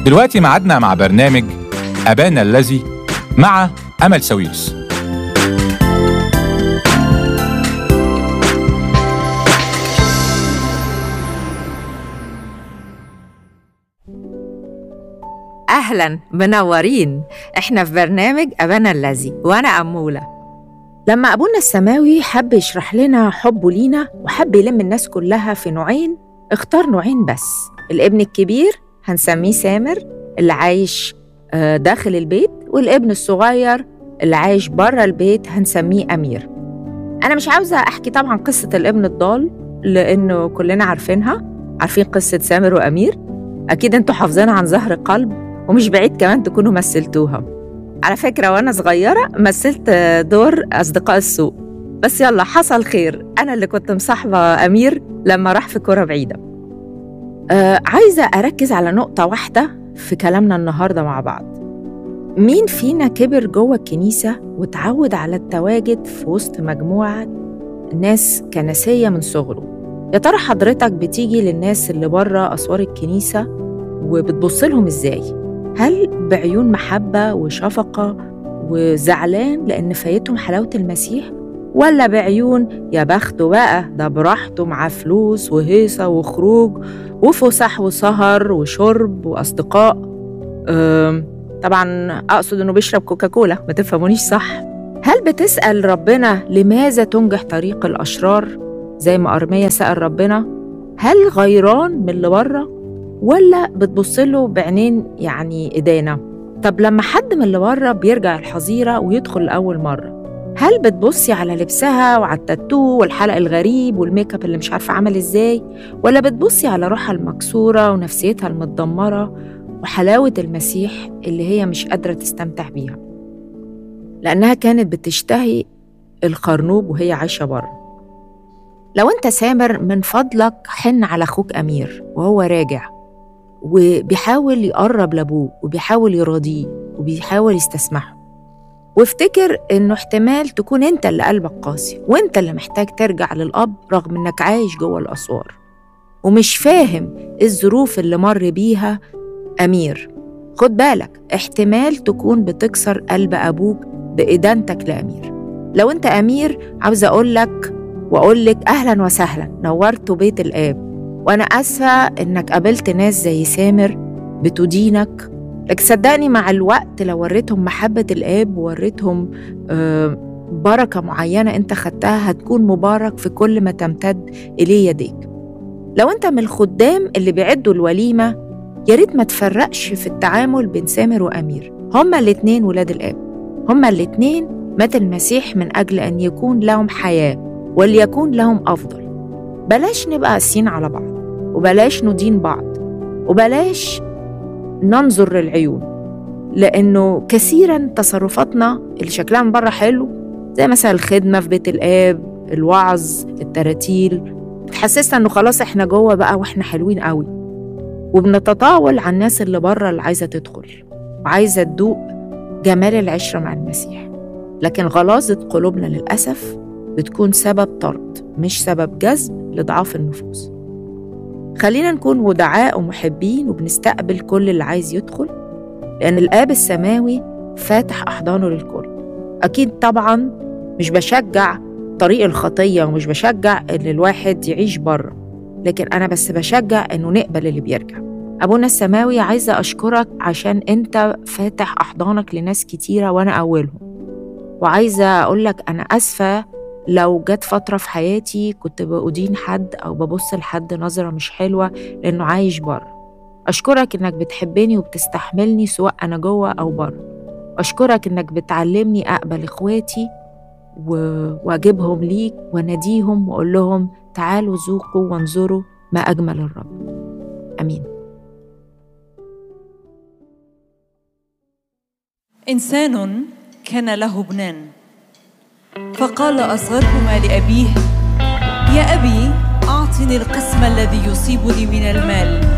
دلوقتي معادنا مع برنامج أبانا الذي مع أمل سويرس أهلا منورين إحنا في برنامج أبانا الذي وأنا أمولة لما أبونا السماوي حب يشرح لنا حبه لينا وحب يلم الناس كلها في نوعين اختار نوعين بس الابن الكبير هنسميه سامر اللي عايش آه، داخل البيت والابن الصغير اللي عايش بره البيت هنسميه أمير أنا مش عاوزة أحكي طبعا قصة الابن الضال لأنه كلنا عارفينها عارفين قصة سامر وأمير أكيد أنتوا حافظينها عن ظهر قلب ومش بعيد كمان تكونوا مثلتوها على فكرة وأنا صغيرة مثلت دور أصدقاء السوق بس يلا حصل خير أنا اللي كنت مصاحبة أمير لما راح في كرة بعيدة آه عايزة أركز على نقطة واحدة في كلامنا النهاردة مع بعض مين فينا كبر جوه الكنيسة وتعود على التواجد في وسط مجموعة ناس كنسية من صغره يا ترى حضرتك بتيجي للناس اللي بره أسوار الكنيسة وبتبص لهم إزاي؟ هل بعيون محبة وشفقة وزعلان لأن فايتهم حلاوة المسيح؟ ولا بعيون يا بخته بقى ده براحته معاه فلوس وهيصة وخروج وفسح وسهر وشرب وأصدقاء أم، طبعا أقصد إنه بيشرب كوكاكولا ما تفهمونيش صح هل بتسأل ربنا لماذا تنجح طريق الأشرار زي ما أرميا سأل ربنا هل غيران من اللي بره ولا بتبص له بعينين يعني إدانة طب لما حد من اللي بره بيرجع الحظيرة ويدخل لأول مرة هل بتبصي على لبسها وعلى التاتو والحلق الغريب والميك اب اللي مش عارفة عمل ازاي ولا بتبصي على روحها المكسورة ونفسيتها المتدمرة وحلاوة المسيح اللي هي مش قادرة تستمتع بيها لأنها كانت بتشتهي الخرنوب وهي عايشة بره لو انت سامر من فضلك حن على اخوك امير وهو راجع وبيحاول يقرب لابوه وبيحاول يراضيه وبيحاول يستسمحه وافتكر انه احتمال تكون انت اللي قلبك قاسي وانت اللي محتاج ترجع للاب رغم انك عايش جوه الاسوار ومش فاهم الظروف اللي مر بيها امير خد بالك احتمال تكون بتكسر قلب ابوك بادانتك لامير لو انت امير عاوز اقول لك واقول لك اهلا وسهلا نورتوا بيت الاب وانا اسفه انك قابلت ناس زي سامر بتدينك لكن صدقني مع الوقت لو وريتهم محبه الاب ووريتهم آه، بركه معينه انت خدتها هتكون مبارك في كل ما تمتد اليه يديك لو انت من الخدام اللي بيعدوا الوليمه يا ريت ما تفرقش في التعامل بين سامر وامير هما الاتنين ولاد الاب هما الاتنين مات المسيح من اجل ان يكون لهم حياه وليكون لهم افضل بلاش نبقى قاسيين على بعض وبلاش ندين بعض وبلاش ننظر للعيون لانه كثيرا تصرفاتنا اللي شكلها من بره حلو زي مثلا الخدمه في بيت الاب الوعظ التراتيل بتحسسنا انه خلاص احنا جوه بقى واحنا حلوين قوي وبنتطاول على الناس اللي بره اللي عايزه تدخل وعايزه تدوق جمال العشره مع المسيح لكن غلاظه قلوبنا للاسف بتكون سبب طرد مش سبب جذب لضعاف النفوس خلينا نكون ودعاء ومحبين وبنستقبل كل اللي عايز يدخل لأن الآب السماوي فاتح أحضانه للكل أكيد طبعا مش بشجع طريق الخطية ومش بشجع إن الواحد يعيش بره لكن أنا بس بشجع إنه نقبل اللي بيرجع أبونا السماوي عايزة أشكرك عشان أنت فاتح أحضانك لناس كتيرة وأنا أولهم وعايزة أقولك أنا أسفة لو جت فترة في حياتي كنت بأدين حد أو ببص لحد نظرة مش حلوة لأنه عايش بره أشكرك إنك بتحبني وبتستحملني سواء أنا جوه أو بره أشكرك إنك بتعلمني أقبل إخواتي و... وأجيبهم ليك وأناديهم وأقول لهم تعالوا ذوقوا وانظروا ما أجمل الرب آمين إنسان كان له ابنان فقال أصغرهما لأبيه يا أبي أعطني القسم الذي يصيبني من المال